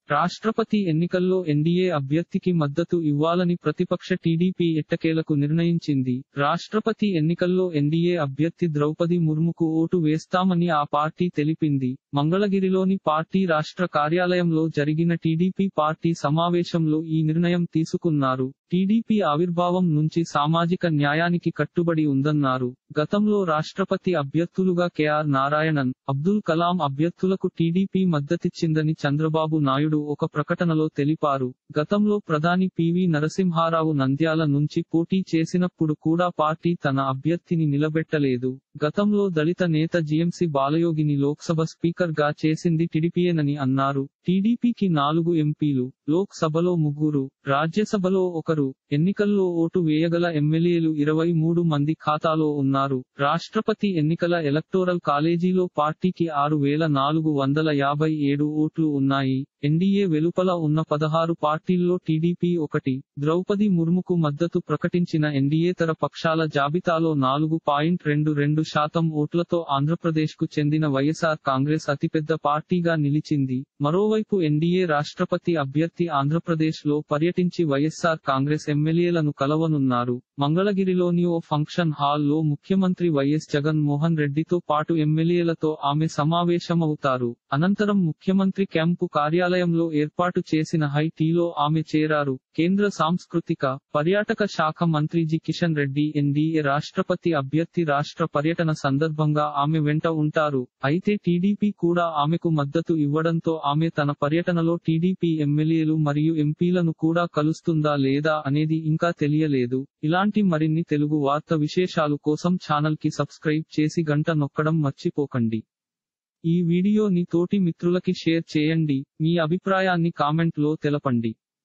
రాష్ట్రపతి ఎన్నికల్లో ఎన్డీఏ అభ్యర్థికి మద్దతు ఇవ్వాలని ప్రతిపక్ష టీడీపీ ఎట్టకేలకు నిర్ణయించింది రాష్ట్రపతి ఎన్నికల్లో ఎన్డీఏ అభ్యర్థి ద్రౌపది ముర్ముకు ఓటు వేస్తామని ఆ పార్టీ తెలిపింది మంగళగిరిలోని పార్టీ రాష్ట్ర కార్యాలయంలో జరిగిన టీడీపీ పార్టీ సమావేశంలో ఈ నిర్ణయం తీసుకున్నారు టీడీపీ ఆవిర్భావం నుంచి సామాజిక న్యాయానికి కట్టుబడి ఉందన్నారు గతంలో రాష్ట్రపతి అభ్యర్థులుగా కెఆర్ నారాయణన్ అబ్దుల్ కలాం అభ్యర్థులకు టీడీపీ మద్దతిచ్చిందని చంద్రబాబు నాయుడు ఒక ప్రకటనలో తెలిపారు గతంలో ప్రధాని పివి నరసింహారావు నంద్యాల నుంచి పోటీ చేసినప్పుడు కూడా పార్టీ తన అభ్యర్థిని నిలబెట్టలేదు గతంలో దళిత నేత జిఎంసి బాలయోగిని లోక్సభ స్పీకర్ గా చేసింది టీడీపీయేనని అన్నారు టీడీపీకి నాలుగు ఎంపీలు లోక్ సభలో ముగ్గురు రాజ్యసభలో ఒకరు ఎన్నికల్లో ఓటు వేయగల ఎమ్మెల్యేలు ఇరవై మూడు మంది ఖాతాలో ఉన్నారు రాష్ట్రపతి ఎన్నికల ఎలక్టోరల్ కాలేజీలో పార్టీకి ఆరు వేల నాలుగు వందల యాభై ఏడు ఓట్లు ఉన్నాయి ఎన్డీఏ వెలుపల ఉన్న పదహారు పార్టీల్లో టీడీపీ ఒకటి ద్రౌపది ముర్ముకు మద్దతు ప్రకటించిన ఎన్డీయేతర పక్షాల జాబితాలో నాలుగు పాయింట్ రెండు రెండు శాతం ఓట్లతో ఆంధ్రప్రదేశ్ కు చెందిన వైఎస్ఆర్ కాంగ్రెస్ అతిపెద్ద పార్టీగా నిలిచింది మరోవైపు ఎన్డీఏ రాష్ట్రపతి అభ్యర్థి ఆంధ్రప్రదేశ్ లో పర్యటించి వైఎస్ఆర్ కాంగ్రెస్ ఎమ్మెల్యేలను కలవనున్నారు మంగళగిరిలోని ఓ ఫంక్షన్ హాల్ లో ముఖ్యమంత్రి వైఎస్ జగన్ మోహన్ రెడ్డితో పాటు ఎమ్మెల్యేలతో ఆమె సమావేశమవుతారు అనంతరం ముఖ్యమంత్రి క్యాంపు కార్యాలయంలో ఏర్పాటు చేసిన హై టీలో ఆమె చేరారు కేంద్ర సాంస్కృతిక పర్యాటక శాఖ మంత్రి జి కిషన్ రెడ్డి ఎన్డీఏ రాష్ట్రపతి అభ్యర్థి రాష్ట్ర పర్యటన సందర్భంగా ఆమె వెంట ఉంటారు అయితే టీడీపీ కూడా ఆమెకు మద్దతు ఇవ్వడంతో ఆమె తన పర్యటనలో టీడీపీ ఎమ్మెల్యేలు మరియు ఎంపీలను కూడా కలుస్తుందా లేదా అనేది ఇంకా తెలియలేదు ఇలాంటి మరిన్ని తెలుగు వార్త విశేషాలు కోసం ఛానల్ కి సబ్స్క్రైబ్ చేసి గంట నొక్కడం మర్చిపోకండి ఈ వీడియోని తోటి మిత్రులకి షేర్ చేయండి మీ అభిప్రాయాన్ని కామెంట్ లో తెలపండి